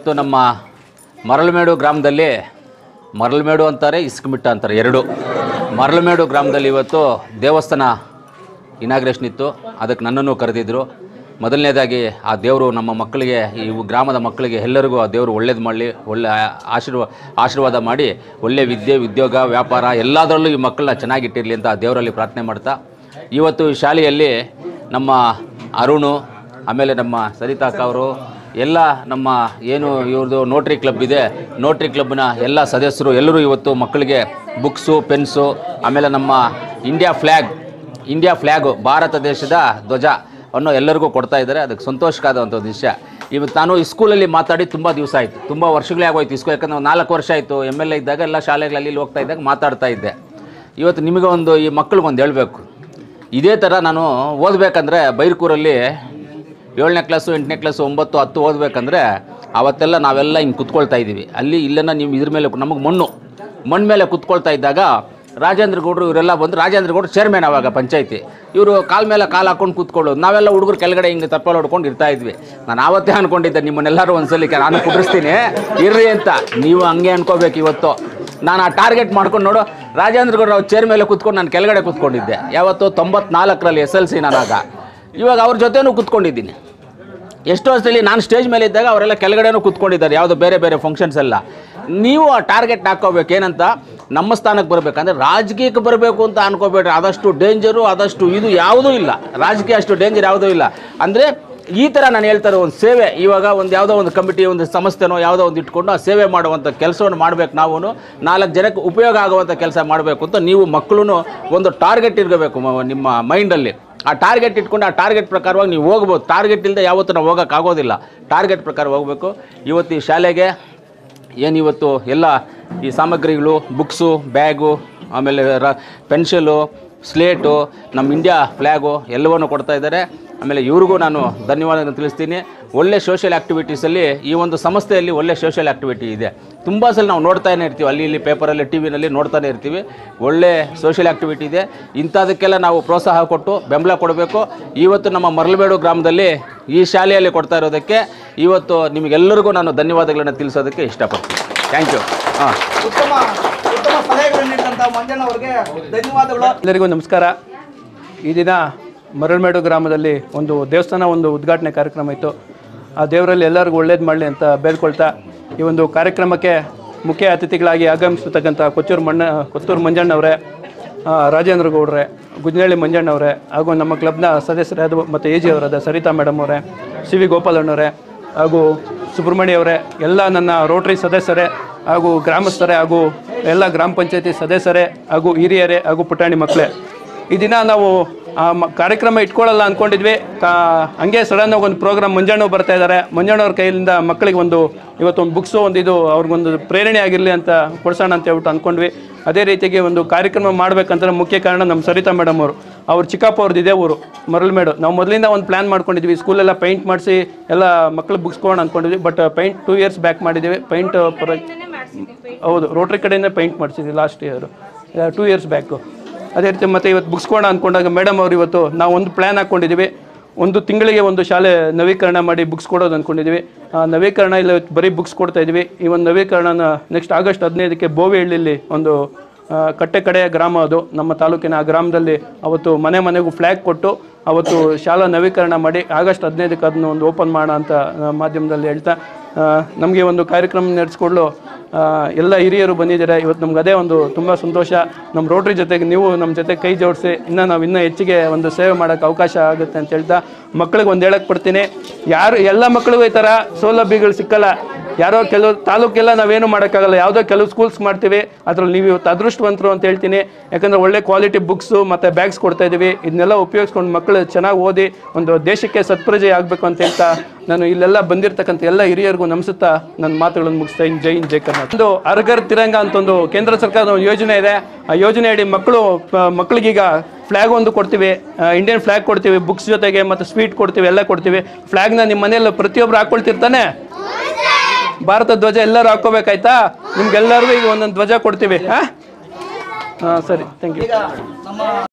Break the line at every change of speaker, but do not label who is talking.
ಇವತ್ತು ನಮ್ಮ ಮರಳುಮೇಡು ಗ್ರಾಮದಲ್ಲಿ ಮರಳುಮೇಡು ಅಂತಾರೆ ಇಸ್ಕಮಿಟ್ಟ ಅಂತಾರೆ ಎರಡು ಮರಳುಮೇಡು ಗ್ರಾಮದಲ್ಲಿ ಇವತ್ತು ದೇವಸ್ಥಾನ ಇನಾಗ್ರೇಷನ್ ಇತ್ತು ಅದಕ್ಕೆ ನನ್ನನ್ನು ಕರೆದಿದ್ದರು ಮೊದಲನೇದಾಗಿ ಆ ದೇವರು ನಮ್ಮ ಮಕ್ಕಳಿಗೆ ಈ ಗ್ರಾಮದ ಮಕ್ಕಳಿಗೆ ಎಲ್ಲರಿಗೂ ಆ ದೇವರು ಒಳ್ಳೇದು ಮಾಡಲಿ ಒಳ್ಳೆ ಆಶೀರ್ವ ಆಶೀರ್ವಾದ ಮಾಡಿ ಒಳ್ಳೆ ವಿದ್ಯೆ ಉದ್ಯೋಗ ವ್ಯಾಪಾರ ಎಲ್ಲದರಲ್ಲೂ ಈ ಮಕ್ಕಳನ್ನ ಚೆನ್ನಾಗಿಟ್ಟಿರಲಿ ಅಂತ ಆ ದೇವರಲ್ಲಿ ಪ್ರಾರ್ಥನೆ ಮಾಡ್ತಾ ಇವತ್ತು ಈ ಶಾಲೆಯಲ್ಲಿ ನಮ್ಮ ಅರುಣು ಆಮೇಲೆ ನಮ್ಮ ಸರಿತಾ ಅಕ್ಕ ಅವರು ಎಲ್ಲ ನಮ್ಮ ಏನು ಇವ್ರದ್ದು ನೋಟ್ರಿ ಕ್ಲಬ್ ಇದೆ ನೋಟ್ರಿ ಕ್ಲಬ್ನ ಎಲ್ಲ ಸದಸ್ಯರು ಎಲ್ಲರೂ ಇವತ್ತು ಮಕ್ಕಳಿಗೆ ಬುಕ್ಸು ಪೆನ್ಸು ಆಮೇಲೆ ನಮ್ಮ India flag India flag Bharat ದೇಶದ ಧ್ವಜ ಅನ್ನು ಎಲ್ಲರಿಗೂ ಕೊಡ್ತಾ ಇದ್ದಾರೆ ಅದಕ್ಕೆ ಸಂತೋಷಕ್ಕಾದಂಥ ಒಂದು ವಿಷಯ ಇವತ್ತು ನಾನು ಈ ಸ್ಕೂಲಲ್ಲಿ ಮಾತಾಡಿ ತುಂಬ ದಿವಸ ಆಯಿತು ತುಂಬ ವರ್ಷಗಳೇ ಆಗೋಯ್ತು ಈ ಸ್ಕೂಲ್ ಯಾಕಂದ್ರೆ ಒಂದು ನಾಲ್ಕು ವರ್ಷ ಆಯಿತು ಎಮ್ ಎಲ್ ಎ ಇದ್ದಾಗ ಎಲ್ಲ ಶಾಲೆಗಳಲ್ಲಿ ಇಲ್ಲಿ ಹೋಗ್ತಾ ಇದ್ದಾಗ ಮಾತಾಡ್ತಾ ಇದ್ದೆ ಇವತ್ತು ನಿಮಗೆ ಒಂದು ಈ ಮಕ್ಕಳಿಗೊಂದು ಹೇಳಬೇಕು ಇದೇ ಥರ ನಾನು ಓದಬೇಕಂದ್ರೆ ಬೈರ್ಕೂರಲ್ಲಿ ಏಳನೇ ಕ್ಲಾಸು ಎಂಟನೇ ಕ್ಲಾಸು ಒಂಬತ್ತು ಹತ್ತು ಓದಬೇಕಂದ್ರೆ ಅವತ್ತೆಲ್ಲ ನಾವೆಲ್ಲ ಹಿಂಗೆ ಕುತ್ಕೊಳ್ತಾ ಇದ್ದೀವಿ ಅಲ್ಲಿ ಇಲ್ಲೆಲ್ಲ ನೀವು ಇದ್ರ ಮೇಲೆ ನಮಗೆ ಮಣ್ಣು ಮಣ್ಣು ಮೇಲೆ ಕುತ್ಕೊಳ್ತಾ ಇದ್ದಾಗ ರಾಜೇಂದ್ರ ಗೌಡರು ಇವರೆಲ್ಲ ಬಂದು ರಾಜೇಂದ್ರ ಗೌಡರು ಚೇರ್ಮನ್ ಅವಾಗ ಪಂಚಾಯತಿ ಇವರು ಕಾಲ ಮೇಲೆ ಕಾಲು ಹಾಕೊಂಡು ಕೂತ್ಕೊಳ್ಳೋದು ನಾವೆಲ್ಲ ಹುಡುಗರು ಕೆಳಗಡೆ ಹಿಂಗೆ ತಪ್ಪಲು ಹೊಡ್ಕೊಂಡು ಇರ್ತಾ ಇದ್ವಿ ನಾನು ಆವತ್ತೇ ಅನ್ಕೊಂಡಿದ್ದೆ ನಿಮ್ಮನ್ನೆಲ್ಲರೂ ಒಂದ್ಸಲಿ ಕೆ- ನಾನು ಕುಡಿಸ್ತೀನಿ ಇರ್ರಿ ಅಂತ ನೀವು ಹಂಗೆ ಅನ್ಕೋಬೇಕು ಇವತ್ತು ನಾನು ಆ ಟಾರ್ಗೆಟ್ ಮಾಡ್ಕೊಂಡು ನೋಡು ರಾಜೇಂದ್ರ ಗೌಡರು ಅವ್ರು ಚೇರ್ ಮೇಲೆ ಕೂತ್ಕೊಂಡು ನಾನು ಕೆಳಗಡೆ ಕೂತ್ಕೊಂಡಿದ್ದೆ ಯಾವತ್ತು ತೊಂಬತ್ನಾಲ್ಕರಲ್ಲಿ ಎಸ್ ಎಲ್ ಸಿ ನಾನಾಗ ಇವಾಗ ಅವ್ರ ಜೊತೆನೂ ಕೂತ್ಕೊಂಡಿದ್ದೀನಿ ಎಷ್ಟೋ ಸಲ ನಾನು ಸ್ಟೇಜ್ ಮೇಲೆ ಇದ್ದಾಗ ಅವರೆಲ್ಲ ಕೆಳಗಡೆನೂ ಕೂತ್ಕೊಂಡಿದ್ದಾರೆ ಯಾವುದೋ ಬೇರೆ ಬೇರೆ ಫಂಕ್ಷನ್ಸ್ ಎಲ್ಲ ನೀವು ಆ ಟಾರ್ಗೆಟ್ ಹಾಕೋಬೇಕು ಏನಂತ ನಮ್ಮ ಸ್ಥಾನಕ್ಕೆ ಬರಬೇಕಂದ್ರೆ ರಾಜಕೀಯಕ್ಕೆ ಬರಬೇಕು ಅಂತ ಅನ್ಕೋಬೇಡ್ರಿ ಆದಷ್ಟು ಡೇಂಜರು ಆದಷ್ಟು ಇದು ಯಾವುದೂ ಇಲ್ಲ ರಾಜಕೀಯ ಅಷ್ಟು ಡೇಂಜರ್ ಯಾವುದೂ ಇಲ್ಲ ಅಂದರೆ ಈ ಥರ ನಾನು ಹೇಳ್ತಾರೆ ಒಂದು ಸೇವೆ ಇವಾಗ ಒಂದು ಯಾವುದೋ ಒಂದು ಕಮಿಟಿ ಒಂದು ಸಂಸ್ಥೆನೋ ಯಾವುದೋ ಒಂದು ಇಟ್ಕೊಂಡು ಆ ಸೇವೆ ಮಾಡುವಂಥ ಕೆಲಸವನ್ನು ಮಾಡಬೇಕು ನಾವು ನಾಲ್ಕು ಜನಕ್ಕೆ ಉಪಯೋಗ ಆಗುವಂಥ ಕೆಲಸ ಮಾಡಬೇಕು ಅಂತ ನೀವು ಮಕ್ಕಳು ಒಂದು ಟಾರ್ಗೆಟ್ ಇರಬೇಕು ನಿಮ್ಮ ಮೈಂಡಲ್ಲಿ ಆ ಟಾರ್ಗೆಟ್ ಇಟ್ಕೊಂಡು ಆ ಟಾರ್ಗೆಟ್ ಪ್ರಕಾರವಾಗಿ ನೀವು ಹೋಗ್ಬೋದು ಟಾರ್ಗೆಟ್ ಇಲ್ಲದೆ ಯಾವತ್ತೂ ನಾವು ಹೋಗೋಕ್ಕಾಗೋದಿಲ್ಲ ಟಾರ್ಗೆಟ್ ಪ್ರಕಾರ ಹೋಗಬೇಕು ಇವತ್ತು ಈ ಶಾಲೆಗೆ ಏನಿವತ್ತು ಎಲ್ಲ ಈ ಸಾಮಗ್ರಿಗಳು ಬುಕ್ಸು ಬ್ಯಾಗು ಆಮೇಲೆ ರ ಪೆನ್ಸಿಲು ಸ್ಲೇಟು ನಮ್ಮ ಇಂಡಿಯಾ ಫ್ಲ್ಯಾಗು ಎಲ್ಲವನ್ನು ಕೊಡ್ತಾ ಇದ್ದಾರೆ ಆಮೇಲೆ ಇವ್ರಿಗೂ ನಾನು ಧನ್ಯವಾದಗಳನ್ನು ತಿಳಿಸ್ತೀನಿ ಒಳ್ಳೆ ಸೋಷಿಯಲ್ ಆ್ಯಕ್ಟಿವಿಟೀಸಲ್ಲಿ ಈ ಒಂದು ಸಂಸ್ಥೆಯಲ್ಲಿ ಒಳ್ಳೆ ಸೋಷಿಯಲ್ ಆ್ಯಕ್ಟಿವಿಟಿ ಇದೆ ತುಂಬ ಸಲ ನಾವು ನೋಡ್ತಾನೆ ಇರ್ತೀವಿ ಅಲ್ಲಿ ಇಲ್ಲಿ ಪೇಪರಲ್ಲಿ ಟಿ ವಿನಲ್ಲಿ ನೋಡ್ತಾನೆ ಇರ್ತೀವಿ ಒಳ್ಳೆ ಸೋಷಿಯಲ್ ಆ್ಯಕ್ಟಿವಿಟಿ ಇದೆ ಇಂಥದಕ್ಕೆಲ್ಲ ನಾವು ಪ್ರೋತ್ಸಾಹ ಕೊಟ್ಟು ಬೆಂಬಲ ಕೊಡಬೇಕು ಇವತ್ತು ನಮ್ಮ ಮರಳಬೇಡು ಗ್ರಾಮದಲ್ಲಿ ಈ ಶಾಲೆಯಲ್ಲಿ ಕೊಡ್ತಾ ಇರೋದಕ್ಕೆ ಇವತ್ತು ನಿಮಗೆಲ್ಲರಿಗೂ ನಾನು ಧನ್ಯವಾದಗಳನ್ನು ತಿಳಿಸೋದಕ್ಕೆ ಇಷ್ಟಪಡ್ತೀನಿ ಥ್ಯಾಂಕ್ ಯು ಹಾಂ
ಉತ್ತಮ ಉತ್ತಮ ಸಲಹೆಗಳನ್ನು ನೀಡಿದಂಥ ಮಂಜಣ್ಣ ಅವರಿಗೆ ಧನ್ಯವಾದಗಳು
ಎಲ್ಲರಿಗೂ ನಮಸ್ಕಾರ ಈ ದಿನ ಮರಳ್ಮೇಡು ಗ್ರಾಮದಲ್ಲಿ ಒಂದು ದೇವಸ್ಥಾನ ಒಂದು ಉದ್ಘಾಟನೆ ಕಾರ್ಯಕ್ರಮ ಇತ್ತು ಆ ದೇವರಲ್ಲಿ ಎಲ್ಲರಿಗೂ ಒಳ್ಳೇದು ಮಾಡಲಿ ಅಂತ ಬೇಡ್ಕೊಳ್ತಾ ಈ ಒಂದು ಕಾರ್ಯಕ್ರಮಕ್ಕೆ ಮುಖ್ಯ ಅತಿಥಿಗಳಾಗಿ ಆಗಮಿಸಿರ್ತಕ್ಕಂಥ ಕೊಚ್ಚೂರು ಮಣ್ಣ ಕೊತ್ತೂರು ಮಂಜಣ್ಣವರೇ ಆ, ರಾಜೇಂದ್ರ ಗೌಡ್ರೆ ಗುಜ್ನಳ್ಳಿ ಮಂಜಣ್ಣವರೇ ಹಾಗೂ ನಮ್ಮ ಕ್ಲಬ್ನ ಸದಸ್ಯರಾದ ಮತ್ತು ಎ ಜಿ ಅವರಾದ ಸರಿತಾ ಮೇಡಮ್ ಅವರೇ ಸಿ ವಿ ಗೋಪಾಲಣ್ಣವರೇ ಹಾಗೂ ಸುಬ್ರಹ್ಮಣ್ಯ ಅವರೇ ಎಲ್ಲ ನನ್ನ ರೋಟರಿ ಸದಸ್ಯರೇ ಹಾಗೂ ಗ್ರಾಮಸ್ಥರೇ ಹಾಗೂ ಎಲ್ಲ ಗ್ರಾಮ ಪಂಚಾಯತಿ ಸದಸ್ಯರೇ ಹಾಗೂ ಹಿರಿಯರೇ ಹಾಗೂ ಪುಟಾಣಿ ಮಕ್ಕಳೇ ಈ ದಿನ ನಾವು ಆ ಮ ಕಾರ್ಯಕ್ರಮ ಇಟ್ಕೊಳ್ಳಲ್ಲ ಅಂದ್ಕೊಂಡಿದ್ವಿ ಕಾ ಹಂಗೆ ಸಡನ್ ಆಗಿ ಒಂದು ಪ್ರೋಗ್ರಾಮ್ ಮಂಜಣ್ಣ ಬರ್ತಾ ಇದ್ದಾರೆ ಮಂಜಣ್ಣವ್ರ ಕೈಯಿಂದ ಮಕ್ಕಳಿಗೆ ಒಂದು ಇವತ್ತೊಂದು ಬುಕ್ಸು ಒಂದು ಇದು ಅವ್ರಿಗೊಂದು ಪ್ರೇರಣೆ ಆಗಿರಲಿ ಅಂತ ಕೊಡ್ಸೋಣ ಅಂತ ಹೇಳ್ಬಿಟ್ಟು ಅಂದ್ಕೊಂಡ್ವಿ ಅದೇ ರೀತಿಯಾಗಿ ಒಂದು ಕಾರ್ಯಕ್ರಮ ಮಾಡ್ಬೇಕಂದ್ರೆ ಮುಖ್ಯ ಕಾರಣ ನಮ್ಮ ಸರಿತಾ ಮೇಡಮ್ ಅವರು ಅವ್ರು ಚಿಕ್ಕಪ್ಪ ಅವ್ರದ್ದು ಇದೇ ಊರು ಮರಳ್ಮೇಡು ನಾವು ಮೊದಲಿಂದ ಒಂದು ಪ್ಲ್ಯಾನ್ ಮಾಡ್ಕೊಂಡಿದ್ವಿ ಸ್ಕೂಲೆಲ್ಲ ಪೈಂಟ್ ಮಾಡಿಸಿ ಎಲ್ಲ ಮಕ್ಕಳು ಬುಕ್ಸ್ ಕೊಡೋಣ ಅಂದ್ಕೊಂಡಿದ್ವಿ but paint two years back ಮಾಡಿದ್ದೀವಿ ಪೈಂಟ್ ಪರ ಹೌದು ರೋಟ್ರಿ ಕಡೆಯಿಂದ ಪೈಂಟ್ ಮಾಡಿಸಿದ್ವಿ last year two years back ಅದೇ ರೀತಿ ಮತ್ತೆ ಇವತ್ತು ಬುಕ್ಸ್ ಕೊಡೋಣ ಅಂದ್ಕೊಂಡಾಗ ಮೇಡಮ್ ಅವ್ರು ಇವತ್ತು ನಾವು ಒಂದು ಪ್ಲ್ಯಾನ್ ಹಾಕ್ಕೊಂಡಿದ್ದೀವಿ ಒಂದು ತಿಂಗಳಿಗೆ ಒಂದು ಶಾಲೆ ನವೀಕರಣ ಮಾಡಿ ಬುಕ್ಸ್ ಕೊಡೋದು ಅಂದ್ಕೊಂಡಿದ್ದೀವಿ ಆ ನವೀಕರಣ ಇಲ್ಲ ಇವತ್ತು ಬರೀ ಬುಕ್ಸ್ ಕೊಡ್ತಾ ಇದ್ದೀವಿ ಈ ಒಂದು ನವೀಕರಣನ ನೆಕ್ಸ್ಟ್ ಆಗಸ್ಟ್ ಹದಿನೈದಕ್ಕೆ ಬೋವಿಹಳ್ಳಿಲಿ ಒಂದು ಆ, ಕಟ್ಟೆ ಕಡೆಯ ಗ್ರಾಮ ಅದು ನಮ್ಮ ತಾಲೂಕಿನ ಆ ಗ್ರಾಮದಲ್ಲಿ ಅವತ್ತು ಮನೆ ಮನೆಗೂ ಫ್ಲ್ಯಾಗ್ ಕೊಟ್ಟು ಅವತ್ತು ಶಾಲಾ ನವೀಕರಣ ಮಾಡಿ ಆಗಸ್ಟ್ ಹದಿನೈದಕ್ಕೆ ಅದನ್ನ ಒಂದು ಓಪನ್ ಮಾಡೋಣ ಅಂತ ಆ, ಮಾಧ್ಯಮದಲ್ಲಿ ಹೇಳ್ತಾ ನಮಗೆ ಒಂದು ಕಾರ್ಯಕ್ರಮ ನಡೆಸ್ಕೊಡ್ಲು ಆ, ಎಲ್ಲ ಹಿರಿಯರು ಬಂದಿದ್ದಾರೆ ಇವತ್ತು ನಮ್ಗೆ ಅದೇ ಒಂದು ತುಂಬ ಸಂತೋಷ ನಮ್ಮ ರೋಟ್ರಿ ಜೊತೆಗೆ ನೀವು ನಮ್ಮ ಜೊತೆ ಕೈ ಜೋಡಿಸಿ ಇನ್ನೂ ನಾವು ಇನ್ನೂ ಹೆಚ್ಚಿಗೆ ಒಂದು ಸೇವೆ ಮಾಡೋಕ್ಕೆ ಅವಕಾಶ ಆಗುತ್ತೆ ಅಂತ ಹೇಳ್ತಾ ಮಕ್ಕಳಿಗೆ ಒಂದು ಹೇಳಕ್ಕೆ ಪಡ್ತೀನಿ ಯಾರು ಎಲ್ಲ ಮಕ್ಕಳಿಗೂ ಈ ಥರ ಸೌಲಭ್ಯಗಳು ಸಿಕ್ಕಲ್ಲ ಯಾರೋ ಕೆಲವು ತಾಲೂಕೆಲ್ಲ ನಾವೇನು ಮಾಡೋಕ್ಕಾಗಲ್ಲ ಯಾವುದೋ ಕೆಲವು ಸ್ಕೂಲ್ಸ್ ಮಾಡ್ತೀವಿ ಅದ್ರಲ್ಲಿ ನೀವು ಇವತ್ತು ಅದೃಷ್ಟವಂತರು ಅಂತ ಹೇಳ್ತೀನಿ ಯಾಕಂದರೆ ಒಳ್ಳೆ ಕ್ವಾಲಿಟಿ ಬುಕ್ಸು ಮತ್ತು ಬ್ಯಾಗ್ಸ್ ಕೊಡ್ತಾ ಇದ್ದೀವಿ ಇದನ್ನೆಲ್ಲ ಉಪಯೋಗಿಸ್ಕೊಂಡು ಮಕ್ಕಳು ಚೆನ್ನಾಗಿ ಓದಿ ಒಂದು ದೇಶಕ್ಕೆ ಸತ್ಪ್ರಜೆ ಆಗಬೇಕು ಅಂತ ಹೇಳ್ತಾ ನಾನು ಇಲ್ಲೆಲ್ಲ ಬಂದಿರತಕ್ಕಂಥ ಎಲ್ಲ ಹಿರಿಯರಿಗೂ ನಮಿಸುತ್ತಾ ನನ್ನ ಮಾತುಗಳನ್ನು ಮುಗಿಸ್ತಾ ಇದ್ದೀನಿ ಜೈ ಹಿಂದ್ ಜೈ ಕರ್ನಾಟಕ ಒಂದು ಅರ್ಗರ್ ತಿರಂಗ ಅಂತ ಒಂದು ಕೇಂದ್ರ ಸರ್ಕಾರದ ಒಂದು ಯೋಜನೆ ಇದೆ ಆ ಯೋಜನೆ ಅಡಿ ಮಕ್ಕಳು ಪ- ಮಕ್ಕಳಿಗೀಗ ಫ್ಲ್ಯಾಗ್ ಒಂದು ಕೊಡ್ತೀವಿ ಇಂಡಿಯನ್ ಫ್ಲ್ಯಾಗ್ ಕೊಡ್ತೀವಿ ಬುಕ್ಸ್ ಜೊತೆಗೆ ಮತ್ತು ಸ್ವೀಟ್ ಕೊಡ್ತೀವಿ ಎಲ್ಲ ಕೊಡ್ತೀವಿ ಫ್ಲ್ಯಾಗ್ನ ನಿಮ್ಮ ಮನೆಯಲ್ಲಿ ಪ್ರತಿಯೊಬ್ಬರು ಹಾಕೊಳ್ತಿರ್ತಾನೆ ಭಾರತ ಧ್ವಜ ಎಲ್ಲರೂ ಹಾಕೋಬೇಕಾಯ್ತಾ ನಿಮ್ಗೆಲ್ಲರಿಗೂ ಈಗ ಒಂದೊಂದು ಧ್ವಜ ಕೊಡ್ತೀವಿ ಹಾಂ ಹಾಂ ಸರಿ ಥ್ಯಾಂಕ್ ಯು
ಈಗ ನಮ್ಮ